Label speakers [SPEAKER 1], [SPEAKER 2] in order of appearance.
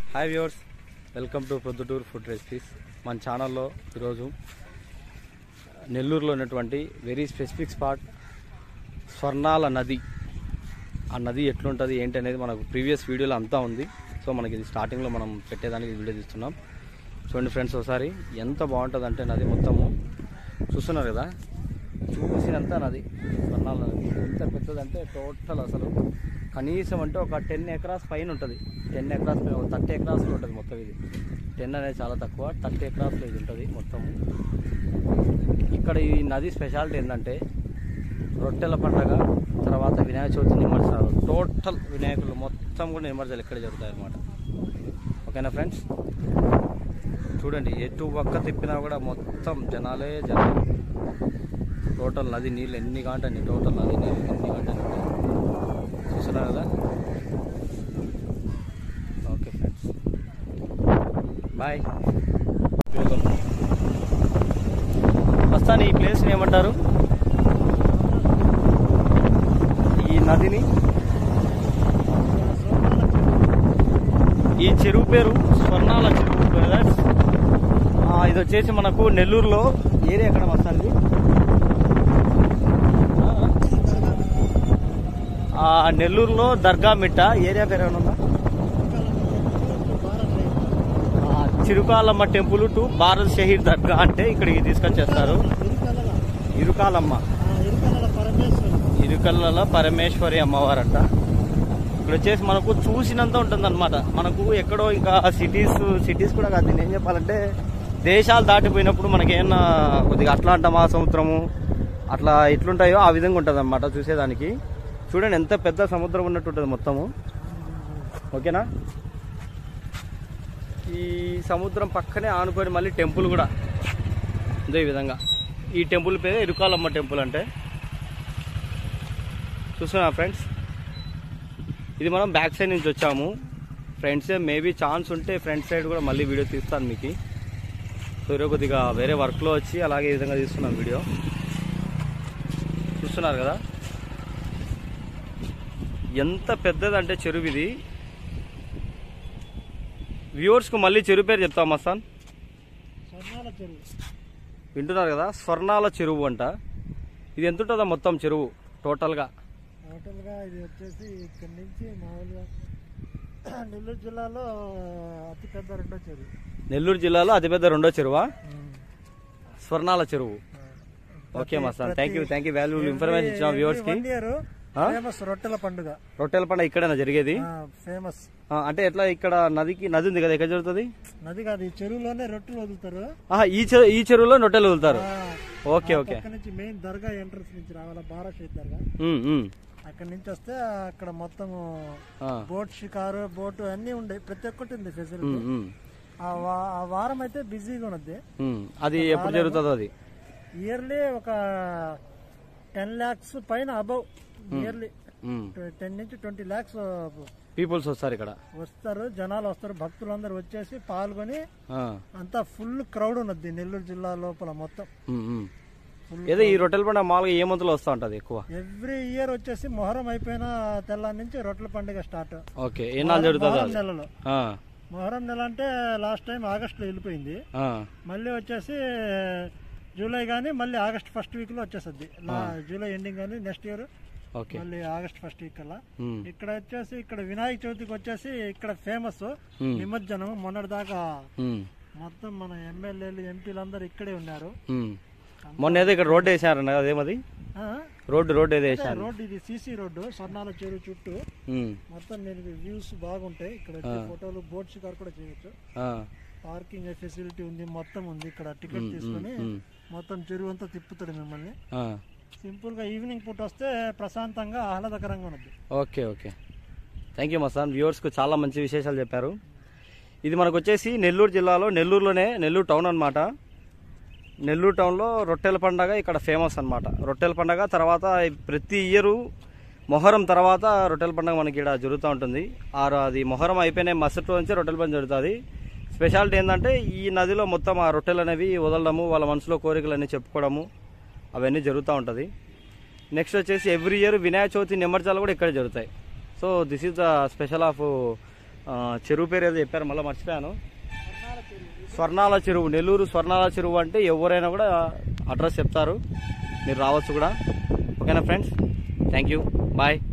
[SPEAKER 1] Hi viewers welcome to Proddatur food recipes మన ఛానల్లో ఈరోజు నెల్లూరులో ఉన్నటువంటి వెరీ స్పెసిఫిక్ స్పాట్ స్వర్ణాల నది ఆ నది ఎట్లుంటుంది ఏంటి అనేది మనకు ప్రీవియస్ వీడియోలో అంతా ఉంది సో మనకి ఇది స్టార్టింగ్లో మనం పెట్టేదానికి వీడియో తీస్తున్నాం చూడండి ఫ్రెండ్స్ ఒకసారి ఎంత బాగుంటుంది అంటే నది మొత్తము చూస్తున్నారు కదా చూసినంత నది స్వర్ణాల నది ఎంత పెద్దదంటే టోటల్ అసలు కనీసం అంటే ఒక టెన్ ఎకరాస్ పైన ఉంటుంది టెన్ ఎకరాస్ పైన థర్టీ ఎకరాస్లో ఉంటుంది మొత్తం ఇది టెన్ అనేది చాలా తక్కువ థర్టీ ఎకరాస్లో ఇది ఉంటుంది మొత్తం ఇక్కడ ఈ నది స్పెషాలిటీ ఏంటంటే రొట్టెల పండగ తర్వాత వినాయక చవితి నిమజ్జనాలు టోటల్ వినాయకులు మొత్తం కూడా నిమజ్జనాలు ఇక్కడ జరుగుతాయి అన్నమాట ఓకేనా ఫ్రెండ్స్ చూడండి ఎటు పక్క తిప్పినా కూడా మొత్తం జనాలే జనాలు టోటల్ నది నీళ్ళు ఎన్ని కాంటండి టోటల్ నది నీళ్ళు ఎన్ని కాంటండి చూస్తున్నారు కదా ఓకే ఫ్రెండ్స్ బాయ్ వస్తాను ఈ ప్లేస్ని ఏమంటారు ఈ నదిని ఈ చెరువు పేరు స్వర్ణాల చెరువు బ్రదర్స్ ఆ, ఇది వచ్చేసి మనకు నెల్లూరులో ఏరియా ఎక్కడ వస్తుంది ఆ, నెల్లూరులో దర్గా మిట్ట ఏరియా పేరు ఏమైనా ఉందా ఆ, చిరుకాలమ్మ టెంపుల్ టు భారత్ షహీద్ దర్గా అంటే ఇక్కడికి తీసుకొచ్చేస్తారు ఇరుకాలమ్మ ఇరుకల్ల పరమేశ్వరి అమ్మవారంట ఇక్కడ వచ్చేసి మనకు చూసినంత ఉంటుంది అనమాట మనకు ఎక్కడో ఇంకా సిటీస్ సిటీస్ కూడా కాదు నేను ఏం చెప్పాలంటే దేశాలు దాటిపోయినప్పుడు మనకి ఏమన్నా కొద్దిగా అట్లాంట మహాసముద్రము అట్లా ఎట్లుంటాయో ఆ విధంగా ఉంటుంది అనమాట చూసేదానికి చూడండి ఎంత పెద్ద సముద్రం ఉన్నట్టు ఉంటుంది మొత్తము ఓకేనా ఈ సముద్రం పక్కనే ఆనుకొని మళ్ళీ టెంపుల్ కూడా ఇదే విధంగా ఈ టెంపుల్ పేరు ఇరుకాలమ్మ టెంపుల్ అంటే చూస్తున్నా ఫ్రెండ్స్ ఇది మనం బ్యాక్ సైడ్ నుంచి వచ్చాము ఫ్రంట్ సైడ్ మేబీ ఛాన్స్ ఉంటే ఫ్రంట్ సైడ్ కూడా మళ్ళీ వీడియో తీస్తాను మీకు సో ఈరోజు కొద్దిగా వేరే వర్క్లో వచ్చి అలాగే ఈ విధంగా తీస్తున్నాను వీడియో చూస్తున్నారు కదా ఎంత పెద్దదంటే చెరువు ఇది వ్యూవర్స్కు మళ్ళీ చెరువు పేరు చెప్తాం మస్తాన్
[SPEAKER 2] స్వర్ణాల చెరువు
[SPEAKER 1] వింటున్నారు కదా స్వర్ణాల చెరువు అంట ఇది ఎంత ఉంటుందా మొత్తం చెరువు టోటల్గా
[SPEAKER 2] టోటల్గా ఇది వచ్చేసి ఇక్కడి నుంచి మామూలుగా నెల్లూరు జిల్లాలో అతిపెద్ద రెండో చెరువు
[SPEAKER 1] నెల్లూరు జిల్లాలో అతిపెద్ద రెండో చెరువా స్వర్ణాల చెరువు okay Mastan thank you thank you valuable information ఇచ్చిన వ్యూవర్స్ కి
[SPEAKER 2] వన్ ఇయర్
[SPEAKER 1] ఆ?
[SPEAKER 2] ఫేమస్ రొట్టెల పండుగ
[SPEAKER 1] రొట్టెల పండుగ ఇక్కడేనా జరిగేది
[SPEAKER 2] ఫేమస్
[SPEAKER 1] ఆ, అంటే ఎట్లా ఇక్కడ నదికి నది ఉంది కదా ఎక్కడ జరుగుతుంది
[SPEAKER 2] నది కాదు ఈ చెరువులోనే రొట్టెలు వదులుతారు
[SPEAKER 1] ఆహా, ఈ చెరువు ఈ చెరువులో రొట్టెలు వదులుతారు
[SPEAKER 2] ఆ,
[SPEAKER 1] ఓకే
[SPEAKER 2] ఆ
[SPEAKER 1] ఓకే
[SPEAKER 2] పక్క నుంచి మెయిన్ దర్గా ఎంట్రన్స్ నుంచి రావాలా బారా షేద్ దర్గా
[SPEAKER 1] ఉమ్, ఉమ్.
[SPEAKER 2] అక్కడ నుంచి వస్తే అక్కడ మొత్తం
[SPEAKER 1] ఆ,
[SPEAKER 2] బోట్ షికారు బోట్ అన్ని ఉండే ప్రతి ఒక్కటి ఉంది ఫెసిలిటీ
[SPEAKER 1] ఉమ్, ఉమ్,
[SPEAKER 2] ఆ వా- ఆ వారం అయితే బిజీగా ఉన్నది
[SPEAKER 1] ఉమ్. అది ఎప్పుడు జరుగుతుందో అది
[SPEAKER 2] ఇయర్లీ ఒక టెన్ ల్యాక్స్ పైన అబౌవ్ ఇయర్లీ టెన్ నుంచి ట్వంటీ ల్యాక్స్
[SPEAKER 1] పీపుల్స్ వస్తారు ఇక్కడ
[SPEAKER 2] వస్తారు జనాలు వస్తారు భక్తులందరూ వచ్చేసి పాల్గొని
[SPEAKER 1] ఆ,
[SPEAKER 2] అంతా ఫుల్ క్రౌడ్ ఉన్నది నెల్లూరు జిల్లా లోపల మొత్తం
[SPEAKER 1] ఉమ్, ఉమ్. ఏదో ఈ రొట్టెల పండుగ మామూలుగా ఏ మంత్లో వస్తూ ఉంటుంది ఎక్కువ
[SPEAKER 2] ఎవ్రీ ఇయర్ వచ్చేసి మొహరం అయిపోయిన తెల్లారి నుంచి రొట్టెల పండుగ స్టార్ట్
[SPEAKER 1] ఓకే ఏ నాలుగు జరుగుతుందో
[SPEAKER 2] మొహరం
[SPEAKER 1] అది
[SPEAKER 2] నెలలో
[SPEAKER 1] ఆ,
[SPEAKER 2] మొహరం నెల అంటే లాస్ట్ టైం ఆగస్టులో వెళ్ళిపోయింది
[SPEAKER 1] ఆ,
[SPEAKER 2] మళ్ళీ వచ్చేసి జూలై కానీ మళ్ళీ ఆగస్ట్ ఫస్ట్ వీక్ లో వచ్చేస్తుంది జూలై ఎండింగ్ కానీ నెక్స్ట్ ఇయర్
[SPEAKER 1] ఓకే
[SPEAKER 2] మళ్ళీ ఆగస్ట్ ఫస్ట్ వీక్ కల్లా
[SPEAKER 1] ఉమ్,
[SPEAKER 2] ఇక్కడ వచ్చేసి ఇక్కడ వినాయక చవితికి వచ్చేసి ఇక్కడ ఫేమస్
[SPEAKER 1] ఉమ్,
[SPEAKER 2] నిమజ్జనం మొన్నటి దాకా
[SPEAKER 1] ఉమ్,
[SPEAKER 2] మొత్తం మన ఎమ్మెల్యేలు ఎంపీలు అందరు ఇక్కడే ఉన్నారు
[SPEAKER 1] ఉమ్. మొన్న ఏదో ఇక్కడ రోడ్డు వేసారన్న అదేమది
[SPEAKER 2] ఆ?
[SPEAKER 1] రోడ్డు రోడ్డు ఏదో వేసారు
[SPEAKER 2] రోడ్డు ఇది సీసీ రోడ్డు స్వర్ణాల చెరువు చుట్టూ
[SPEAKER 1] ఉమ్,
[SPEAKER 2] మొత్తం నేను వ్యూస్ బాగుంటాయి ఇక్కడ వచ్చి ఫోటోలు బోట్ షికార్ కూడా చేయొచ్చు
[SPEAKER 1] ఆ,
[SPEAKER 2] పార్కింగ్ ఫెసిలిటీ ఉంది మొత్తం ఉంది ఇక్కడ టికెట్ తీసుకొని
[SPEAKER 1] ఉమ్,
[SPEAKER 2] మొత్తం చెరువు అంతా తిప్పుతాడు మిమ్మల్ని
[SPEAKER 1] ఆ.
[SPEAKER 2] సింపుల్ గా ఈవినింగ్ పూట వస్తే ప్రశాంతంగా ఆహ్లాదకరంగా ఉన్నది
[SPEAKER 1] okay okay thank you Mastan వ్యూవర్స్కు చాలా మంచి విశేషాలు చెప్పారు ఇది మనకు వచ్చేసి నెల్లూరు జిల్లాలో నెల్లూరులోనే నెల్లూరు టౌన్ అన్నమాట నెల్లూరు టౌన్లో రొట్టెల పండగ ఇక్కడ ఫేమస్ అన్నమాట రొట్టెల పండగ తర్వాత ప్రతి ఇయరు మొహరం తర్వాత రొట్టెల పండగ మనకి ఇక్కడ జరుగుతూ ఉంటుంది ఆ రో- అది మొహరం అయిపోయిన మరుసటి నుంచి రొట్టెల పండుగ జరుగుతుంది స్పెషాలిటీ ఏంటంటే ఈ నదిలో మొత్తం ఆ రొట్టెలు అనేవి వదలడము వాళ్ళ మనసులో కోరికలు అన్నీ చెప్పుకోవడము అవన్నీ జరుగుతూ ఉంటుంది నెక్స్ట్ వచ్చేసి ఎవ్రీ ఇయర్ వినాయక చవితి నిమజ్జనాలు కూడా ఇక్కడే జరుగుతాయి so this is the special of ఆ, చెరువు పేరు ఏదో చెప్పారు మళ్ళీ మర్చిపోయాను
[SPEAKER 2] స్వర్ణాల చెరువు
[SPEAKER 1] స్వర్ణాల చెరువు నెల్లూరు స్వర్ణాల చెరువు అంటే ఎవరైనా కూడా అడ్రస్ చెప్తారు మీరు రావచ్చు కూడా ఓకేనా ఫ్రెండ్స్ థ్యాంక్ యూ బాయ్